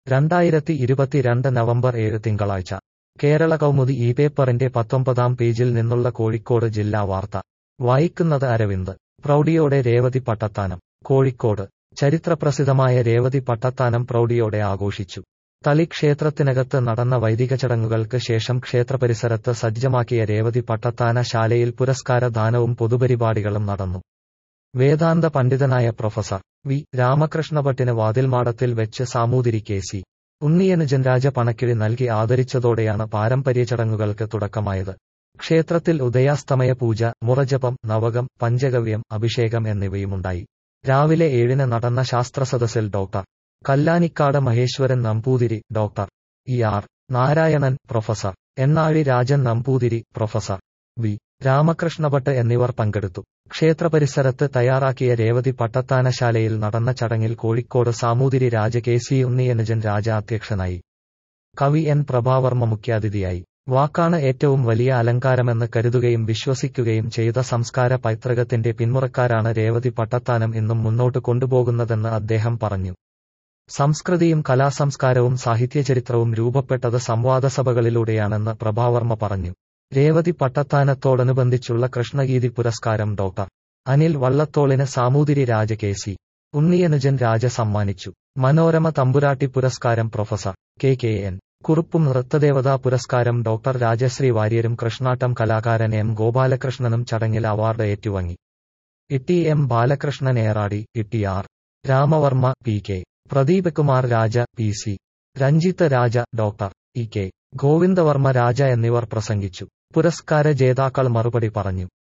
രണ്ടായിരത്തി ഇരുപത്തിരണ്ട് നവംബർ ഏഴ് തിങ്കളാഴ്ച കേരള കൗമുദി ഈ പേപ്പറിന്റെ പത്തൊമ്പതാം പേജിൽ നിന്നുള്ള കോഴിക്കോട് ജില്ലാ വാർത്ത വായിക്കുന്നത് അരവിന്ദ് പ്രൗഢിയോടെ രേവതി പട്ടത്താനം കോഴിക്കോട് ചരിത്രപ്രസിദ്ധമായ രേവതി പട്ടത്താനം പ്രൗഢിയോടെ ആഘോഷിച്ചു തളി ക്ഷേത്രത്തിനകത്ത് നടന്ന വൈദിക ചടങ്ങുകൾക്ക് ശേഷം ക്ഷേത്രപരിസരത്ത് സജ്ജമാക്കിയ രേവതി പട്ടത്താന ശാലയിൽ പുരസ്കാര ദാനവും പൊതുപരിപാടികളും നടന്നു വേദാന്ത പണ്ഡിതനായ പ്രൊഫസർ വി രാമകൃഷ്ണഭട്ടിന് വാതിൽമാടത്തിൽ വെച്ച് സാമൂതിരി കെ സി ഉണ്ണിയനുജൻ രാജ പണക്കിഴി നൽകി ആദരിച്ചതോടെയാണ് പാരമ്പര്യ ചടങ്ങുകൾക്ക് തുടക്കമായത് ക്ഷേത്രത്തിൽ ഉദയാസ്തമയ പൂജ മുറജപം നവകം പഞ്ചഗവ്യം അഭിഷേകം എന്നിവയുമുണ്ടായി രാവിലെ ഏഴിന് നടന്ന ശാസ്ത്രസദസ്സിൽ doctor Kallanikkad Maheswaran Namboothiri doctor E R Narayanan professor Ennazhi Rajan Namboothiri professor V Ramakrishnabhatt എന്നിവർ പങ്കെടുത്തു ക്ഷേത്രപരിസരത്ത് തയ്യാറാക്കിയ രേവതി പട്ടത്താനശാലയിൽ നടന്ന ചടങ്ങിൽ കോഴിക്കോട് സാമൂതിരി രാജ കെ സി ഉണ്ണിയനുജൻ രാജ അധ്യക്ഷനായി കവി എൻ പ്രഭാവർമ്മ മുഖ്യാതിഥിയായി വാക്കാണ് ഏറ്റവും വലിയ അലങ്കാരമെന്ന് കരുതുകയും വിശ്വസിക്കുകയും ചെയ്ത സംസ്കാര പൈതൃകത്തിന്റെ പിന്മുറക്കാരാണ് രേവതി പട്ടത്താനം ഇന്നും മുന്നോട്ട് കൊണ്ടുപോകുന്നതെന്ന് അദ്ദേഹം പറഞ്ഞു സംസ്കൃതിയും കലാസംസ്കാരവും സാഹിത്യചരിത്രവും രൂപപ്പെട്ടത് സംവാദസഭകളിലൂടെയാണെന്ന് പ്രഭാവർമ്മ പറഞ്ഞു രേവതി പട്ടത്താനത്തോടനുബന്ധിച്ചുള്ള കൃഷ്ണഗീതി പുരസ്കാരം ഡോക്ടർ അനിൽ വള്ളത്തോളിന് സാമൂതിരി രാജ കെ സി ഉണ്ണിയനുജൻ രാജ സമ്മാനിച്ചു മനോരമ തമ്പുരാട്ടി പുരസ്കാരം പ്രൊഫസർ കെ കെ എൻ കുറുപ്പും നൃത്തദേവതാ പുരസ്കാരം ഡോക്ടർ രാജശ്രീ വാര്യരും കൃഷ്ണാട്ടം കലാകാരൻ എം ഗോപാലകൃഷ്ണനും ചടങ്ങിൽ അവാർഡ് ഏറ്റുവാങ്ങി Itti M Balakrishnan Eradi Itti R Ramavarma P K Pradeep Kumar Raja P C Ranjith Raja doctor E K Govindavarma Raja എന്നിവർ പ്രസംഗിച്ചു പുരസ്കാര ജേതാക്കൾ മറുപടി പറഞ്ഞു